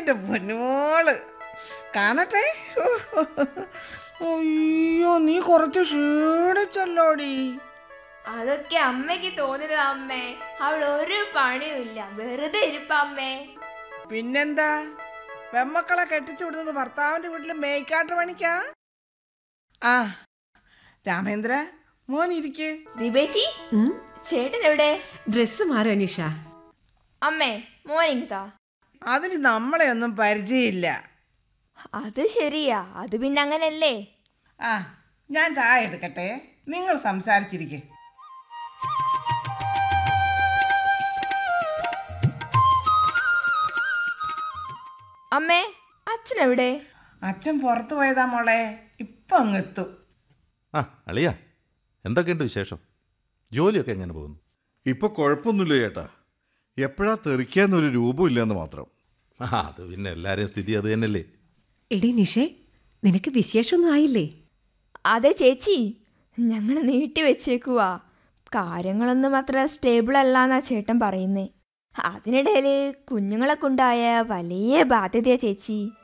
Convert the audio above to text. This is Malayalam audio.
എൻ്റെ പൊന്നുമോള് കാണട്ടെ അയ്യോ നീ കുറച്ച് ക്ഷീണിച്ചല്ലോടി അതൊക്കെ അമ്മയ്ക്ക് തോന്നിയത് അമ്മേ അവൾ ഒരു പണിയുമില്ല വെറുതെ ഇരിപ്പ അമ്മേ പിന്നെന്താ പെമ്മക്കളെ കെട്ടിച്ചു വിടുന്നത് ഭർത്താവിൻ്റെ വീട്ടിൽ മേയ്ക്കാട്ട് പണിക്കാ ആ രാമേന്ദ്ര മോൻ ഇരിക്ക് ദീപേച്ചി ഉം? ചേട്ടൻ എവിടെ ഡ്രസ്സ് മാറും അനീഷ അമ്മേ മോനിങ്ങതാ അതിന് നമ്മളെ ഒന്നും പരിചയമില്ല അത് ശരിയാ അത് പിന്നെ അങ്ങനല്ലേ ആ ഞാൻ ചായ എടുക്കട്ടെ നിങ്ങൾ സംസാരിച്ചിരിക്കെ അമ്മേ അച്ഛൻ എവിടെ അച്ഛൻ പുറത്തു പോയതാ മോളെ ഇപ്പം അങ്ങ് എത്തും ആ അളിയ എന്തൊക്കെയുണ്ട് വിശേഷം ജോലിയൊക്കെ എങ്ങനെ പോകുന്നു ഇപ്പൊ കുഴപ്പമൊന്നുമില്ല ചേട്ടാ എപ്പോഴാ തെറിക്കാന്നൊരു രൂപമില്ലെന്ന് മാത്രം ആ അത് പിന്നെ എല്ലാവരെയും സ്ഥിതി അത് തന്നെയല്ലേ എടി നിഷേ നിനക്ക് വിശേഷമൊന്നും ആയില്ലേ അതെ ചേച്ചി ഞങ്ങൾ നീട്ടി വെച്ചേക്കുവാ കാര്യങ്ങളൊന്നും അത്ര സ്റ്റേബിൾ അല്ലാന്നാ ചേട്ടൻ പറയുന്നേ അതിനിടയിൽ കുഞ്ഞുങ്ങളെ കൊണ്ടായ വലിയ ബാധ്യതയാ ചേച്ചി